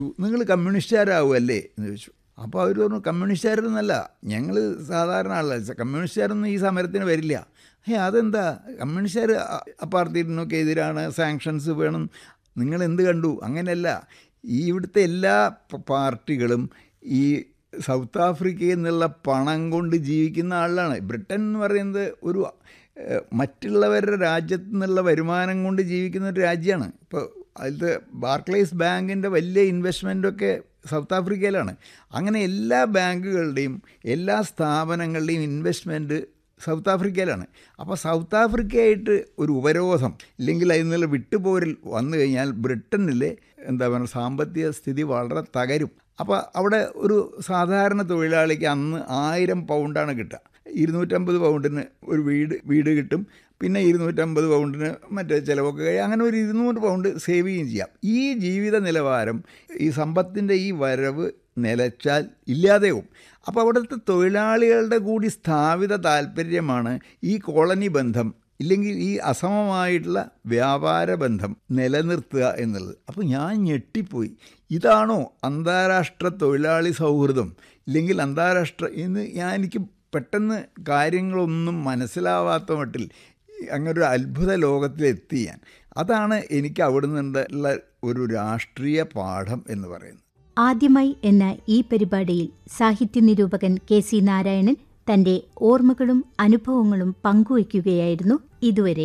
നിങ്ങൾ കമ്മ്യൂണിസ്റ്റുകാരാവുമല്ലേ എന്ന് ചോദിച്ചു അപ്പോൾ അവർ പറഞ്ഞു കമ്മ്യൂണിസ്റ്റുകാരൊന്നല്ല ഞങ്ങൾ സാധാരണ ആളല്ല കമ്മ്യൂണിസ്റ്റുകാരൊന്നും ഈ സമരത്തിന് വരില്ല ഏ അതെന്താ കമ്മ്യൂണിസ്റ്റുകാർ അപ്പാർത്തീഡിനൊക്കെ എതിരാണ് സാങ്ഷൻസ് വേണം നിങ്ങൾ എന്ത് കണ്ടു അങ്ങനെയല്ല ഈ ഇവിടുത്തെ എല്ലാ പ- പാർട്ടികളും ഈ സൗത്ത് ആഫ്രിക്കയിൽ നിന്നുള്ള പണം കൊണ്ട് ജീവിക്കുന്ന ആളാണ് ബ്രിട്ടൻ എന്ന് പറയുന്നത് ഒരു ഏഹ്, മറ്റുള്ളവരുടെ രാജ്യത്തു നിന്നുള്ള വരുമാനം കൊണ്ട് ജീവിക്കുന്ന ഒരു രാജ്യമാണ് ഇപ്പോൾ അതിലത്തെ ബാർക്ലേസ് ബാങ്കിൻ്റെ വലിയ ഇൻവെസ്റ്റ്മെൻറ്റൊക്കെ സൗത്ത് ആഫ്രിക്കയിലാണ് അങ്ങനെ എല്ലാ ബാങ്കുകളുടെയും എല്ലാ സ്ഥാപനങ്ങളുടെയും ഇൻവെസ്റ്റ്മെൻറ്റ് സൗത്ത് ആഫ്രിക്കയിലാണ് അപ്പോൾ സൗത്ത് ആഫ്രിക്കയായിട്ട് ഒരു ഉപരോധം ഇല്ലെങ്കിൽ അതിൽ നിന്നുള്ള വിട്ടുപോരിൽ വന്നു കഴിഞ്ഞാൽ ബ്രിട്ടനിലെ എന്താ പറയുക സാമ്പത്തിക സ്ഥിതി വളരെ തകരും അപ്പോൾ അവിടെ ഒരു സാധാരണ തൊഴിലാളിക്ക് അന്ന് ആയിരം പൗണ്ടാണ് കിട്ടുക ഇരുന്നൂറ്റമ്പത് പൗണ്ടിന് ഒരു വീട് വീട് കിട്ടും പിന്നെ ഇരുന്നൂറ്റമ്പത് പൗണ്ടിന് മറ്റേ ചിലവൊക്കെ കഴിയും അങ്ങനെ ഒരു ഇരുന്നൂറ് പൗണ്ട് സേവ് ചെയ്യുകയും ചെയ്യാം ഈ ജീവിത നിലവാരം ഈ സമ്പത്തിൻ്റെ ഈ വരവ് നിലച്ചാൽ ഇല്ലാതെയാവും അപ്പോൾ അവിടുത്തെ തൊഴിലാളികളുടെ കൂടി സ്ഥാപിത താല്പര്യമാണ് ഈ കോളനി ബന്ധം ഇല്ലെങ്കിൽ ഈ അസമമായിട്ടുള്ള വ്യാപാര ബന്ധം നിലനിർത്തുക എന്നുള്ളത് അപ്പോൾ ഞാൻ ഞെട്ടിപ്പോയി ഇതാണോ അന്താരാഷ്ട്ര തൊഴിലാളി സൗഹൃദം ഇല്ലെങ്കിൽ അന്താരാഷ്ട്ര ഇന്ന് ഞാൻ എനിക്ക് പെട്ടെന്ന് കാര്യങ്ങളൊന്നും മനസ്സിലാവാത്ത മട്ടിൽ അങ്ങനെ ഒരു അത്ഭുത ലോകത്തിലെത്തി ഞാൻ അതാണ് എനിക്ക് അവിടെ നിന്നുള്ള ഒരു രാഷ്ട്രീയ പാഠം എന്ന് പറയുന്നത് ആദ്യമായി എന്ന ഈ പരിപാടിയിൽ സാഹിത്യ നിരൂപകൻ കെ സി നാരായണൻ തന്റെ ഓർമ്മകളും അനുഭവങ്ങളും പങ്കുവയ്ക്കുകയായിരുന്നു ഇതുവരെ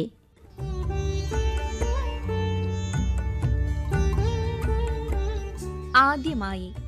ആദ്യമായി